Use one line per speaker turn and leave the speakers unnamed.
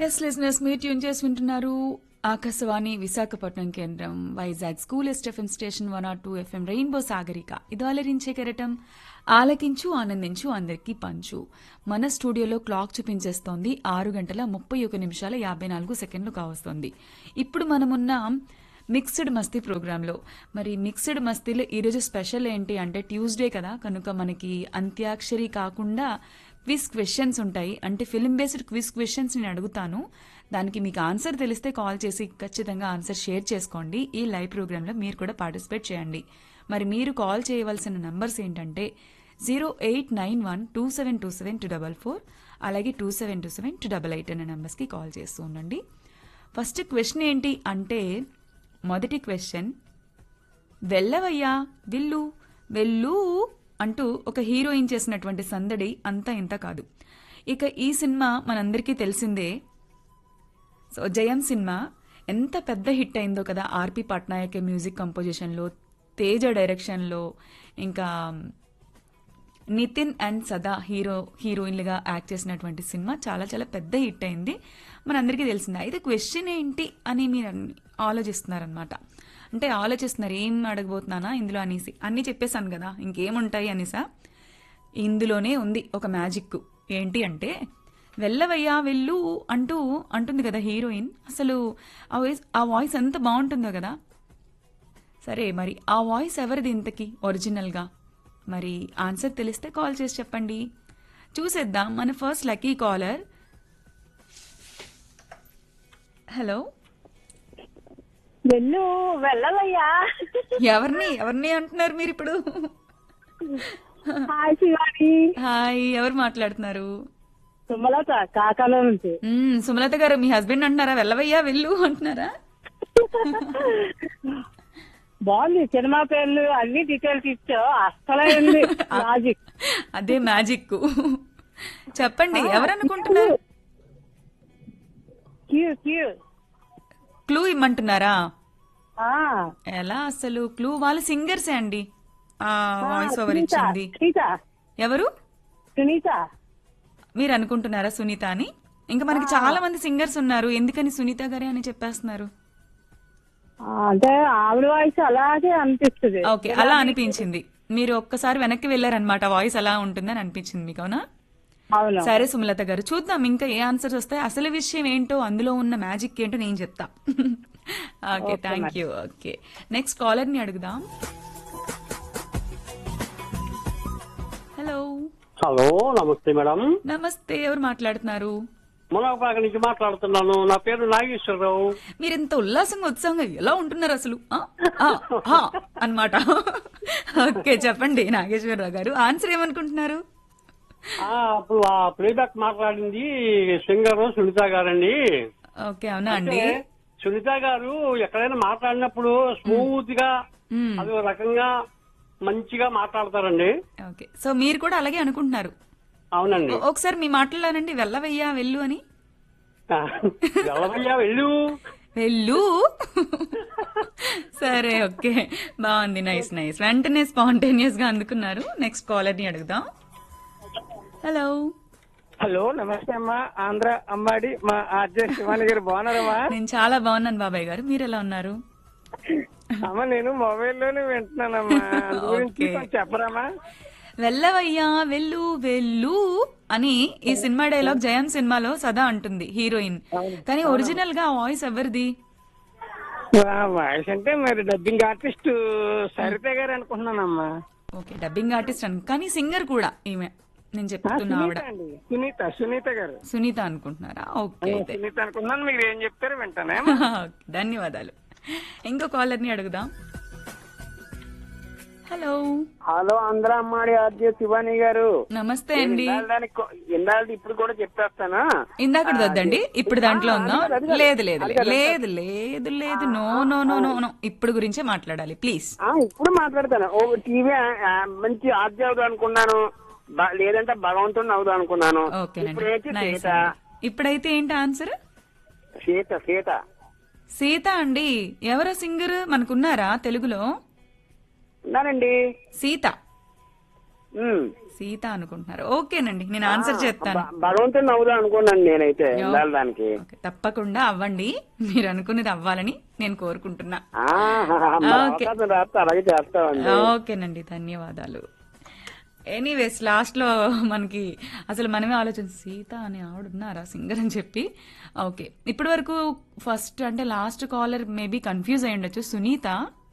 Yes లిజినెస్ మీరు tune చేసి వింటున్నారు ఆకాశవాణి విశాఖపట్నం కేంద్రం Vizag school SFM station one R two FM rainbow Sagarika ఇది అలరించే కెరటం ఆలకించు ఆనందించు అందరికీ పంచు మన స్టూడియోలో క్లాక్ చూపించేస్తోంది ఆరు గంటల ముప్పై ఒక నిమిషాల యాభై నాలుగు సెకండ్లు కావస్తోంది ఇప్పుడు మనమున్న మిక్స్డ్ మస్తీ ప్రోగ్రాంలో మరి మిక్స్డ్ మస్తీలో ఈరోజు స్పెషల్ ఏంటి అంటే ట్యూస్డే కదా కనుక మనకి అంత్యాక్షరి కాకుండా క్విజ్ క్వశ్చన్స్ ఉంటాయి అంటే ఫిల్మ్ బేస్డ్ క్విజ్ క్వశ్చన్స్ నేను అడుగుతాను దానికి మీకు ఆన్సర్ తెలిస్తే కాల్ చేసి ఖచ్చితంగా ఆన్సర్ షేర్ చేసుకోండి ఈ లైవ్ ప్రోగ్రాంలో మీరు కూడా పార్టిసిపేట్ చేయండి మరి మీరు కాల్ చేయవలసిన నంబర్స్ ఏంటంటే zero eight nine one two seven two seven two double four అలాగే two seven two seven two double eight అనే నెంబర్స్కి కాల్ చేస్తూ ఉండండి ఫస్ట్ క్వశ్చన్ ఏంటి అంటే మొదటి క్వశ్చన్ వెళ్ళవయ్యా విల్లు వెళ్ళు అంటూ ఒక హీరోయిన్ చేసినటువంటి సందడి అంతా ఇంత కాదు ఇక ఈ సినిమా మనందరికీ తెలిసిందే సో జయం సినిమా ఎంత పెద్ద హిట్ అయిందో కదా ఆర్పి పట్నాయక్ మ్యూజిక్ కంపోజిషన్లో తేజ డైరెక్షన్లో ఇంకా నితిన్ అండ్ సదా హీరో హీరోయిన్లుగా యాక్ట్ చేసినటువంటి సినిమా చాలా చాలా పెద్ద హిట్ అయింది మనందరికీ తెలిసిందే అయితే క్వశ్చన్ ఏంటి అని మీరు అన్ని ఆలోచిస్తున్నారనమాట అంటే ఆలోచిస్తున్నారు ఏం అడగబోతున్నానా ఇందులో అనేసి అన్నీ చెప్పేశాను కదా ఇంకేముంటాయి అనేసా ఇందులోనే ఉంది ఒక మ్యాజిక్ ఏంటి అంటే వెళ్ళవయ్యా వెళ్ళు అంటూ అంటుంది కదా హీరోయిన్ అసలు ఆ వాయిస్ ఆ వాయిస్ ఎంత బాగుంటుందో కదా సరే మరి ఆ వాయిస్ ఎవరిది ఇంతకి ఒరిజినల్గా మరి ఆన్సర్ తెలిస్తే కాల్ చేసి చెప్పండి చూసేద్దాం మన ఫస్ట్ లక్కీ కాలర్ హలో
వెళ్ళు వెళ్ళవయ్యా
ఎవరిని ఎవరిని అంటున్నారు మీరు ఇప్పుడు
హాయ్ శివాని
హాయ్ ఎవరు మాట్లాడుతున్నారు
సుమలత కాకాలో నుంచి
మ్మ్, సుమలత గారు మీ హస్బెండ్ అంటున్నారా వెళ్ళవయ్యా వెళ్ళు అంటున్నారా
బాగుంది సినిమా పేర్లు అన్ని డీటెయిల్స్ ఇచ్చావు అస్సలే ఉంది లాజిక్
అదే మ్యాజిక్ చెప్పండి ఎవరు అనుకుంటున్నారు
క్యూ క్యూ
క్లూ ఇమ్మంటున్నారా
ఆ,
ఎలా అసలు క్లూ వాళ్ళు సింగర్సే అండి ఆ
ఆ,
వాయిస్ ఓవర్
సునీత,
ఇచ్చింది
సునీత
ఎవరు
సునీత
మీరు అనుకుంటున్నారా సునీత అని ఇంకా మనకి చాలా మంది సింగర్స్ ఉన్నారు ఎందుకని సునీత గారే అని చెప్పేస్తున్నారు
ఆ, అంటే ఆవిడ వాయిస్ అలాగే అనిపిస్తుంది
ఓకే అలా అనిపించింది మీరు ఒక్కసారి వెనక్కి వెళ్ళారనమాట వాయిస్ అలా ఉంటుందని అనిపించింది మీకు అవునా
అవును
సరే సుమలత గారు చూద్దాం ఇంకా ఏ ఆన్సర్స్ వస్తాయి అసలు విషయం ఏంటో అందులో ఉన్న మ్యాజిక్ ఏంటో నేను చెప్తా okay thank you okay next caller ని అడుగుదాం హలో
హలో నమస్తే మేడం
నమస్తే ఎవరు మాట్లాడుతున్నారు
మునగపాక నుంచి మాట్లాడుతున్నాను నా పేరు నాగేశ్వరరావు
మీరు ఇంత ఉల్లాసంగా ఉత్సాహంగా ఎలా ఉంటున్నారు అసలు ఆ, ఆ, ఆ అన్నమాట ఓకే చెప్పండి నాగేశ్వరరావు గారు ఆన్సర్ ఏమనుకుంటున్నారు
ఆ, అప్పుడు ఆ ప్లేబ్యాక్ మాట్లాడింది సింగర్ సునీత గారండి
ఓకే అవునా అండి
అంటే సునీత గారు ఎక్కడైనా మాట్లాడినప్పుడు స్మూత్ గా
మ్మ్.
అది ఒక రకంగా మంచిగా మాట్లాడతారండి
ఓకే సో మీరు కూడా అలాగే అనుకుంటున్నారు
అవునండి
ఓ- ఒకసారి మీ మాటలానండి వెళ్ళవయ్యా వెళ్ళు అని
వెళ్ళవయ్యా వెళ్ళు
వెళ్ళు సరే ఓకే బాగుంది నైస్ నైస్ వెంటనే స్పాంటేనియస్ గా అందుకున్నారు నెక్స్ట్ కాలర్ ని అడుగుదాం హలో
హలో నమస్తే అమ్మా ఆంధ్ర అమ్మాడి మా ఆర్జే శివాని గారు బాగున్నారమ్మా
నేను చాలా బాగున్నాను బాబాయ్ గారు మీరు ఎలా ఉన్నారు
అమ్మ నేను మొబైల్ లోనే వింటున్నానమ్మా అందు గురించి
ఓకే.
కొంచెం చెప్పరామా
వెళ్ళవయ్యా వెళ్ళు వెళ్ళు అని ఈ సినిమా డైలాగ్ జయం సినిమాలో సదా అంటుంది హీరోయిన్ కానీ ఒరిజినల్ గా ఆ వాయిస్ ఎవరిది
ఆ వాయిస్ అంటే మరి డబ్బింగ్ ఆర్టిస్ట్ సరిత గారు అనుకుంటున్నానమ్మా
ఓకే డబ్బింగ్ ఆర్టిస్ట్ అని కానీ సింగర్ కూడా ఈమె నేను
ఆ,
చెప్తున్నా ఆవిడ
సునీత అండి సునీత సునీత గారు
సునీత అనుకుంటున్నారా ఓకే అయితే
సునీత అనుకున్నాను మీరు ఏం చెప్తారో వింటానే
ఓకే, ధన్యవాదాలు ఇంకో కాలర్ ని అడుగుదాం హలో
హలో ఆంధ్ర అమ్మాడి ఆర్జే శివాని గారు
నమస్తే అండి
దానికి ఇందాక ఇప్పుడు కూడా చెప్పేస్తానా
ఇందాక వద్దండి ఇప్పుడు దాంట్లో ఉందాం
అది కాదు, అది కాదు.
లేదు లేదు
అది కాదు,
లేదు లేదు లేదు no no no no no ఇప్పుడు గురించే మాట్లాడాలి ప్లీజ్
ఆ ఇప్పుడు మాట్లాడతాను ఓ టీవీ ఆ, మంచి ఆర్జే అవుదాం అనుకున్నాను బ- లేదంటే భగవంతుడిని అవుదాం అనుకున్నాను
ఓకేనండి
ఇప్పుడైతే
నైస్
సీత
ఇప్పుడైతే ఏంటి ఆన్సర్
సీత సీత
సీత అండి ఎవరో సింగర్ మనకున్నారా తెలుగులో
ఉన్నానండి
సీత
ఉమ్.
సీత అనుకుంటున్నారు ఓకేనండి నేను ఆన్సర్ చేస్తాను
భ- భగవంతుని అవుదాం అనుకున్నాను నేనైతే వెళ్ళడానికి
ఓకే, తప్పకుండా అవ్వండి మీరు అనుకున్నది అవ్వాలని నేను కోరుకుంటున్నా
ఆహా, మరి
ఓకే.
అవకాశం రాస్తే అలాగే చేస్తామండి
ఓకేనండి ధన్యవాదాలు ఎనీవేస్ లాస్ట్ లో మనకి అసలు మనమే ఆలోచన సీత అని ఆవిడ ఉన్నారా సింగర్ అని చెప్పి ఓకే ఇప్పటి వరకు ఫస్ట్ అంటే లాస్ట్ కాలర్ మేబీ కన్ఫ్యూజ్ అయి ఉండొచ్చు సునీత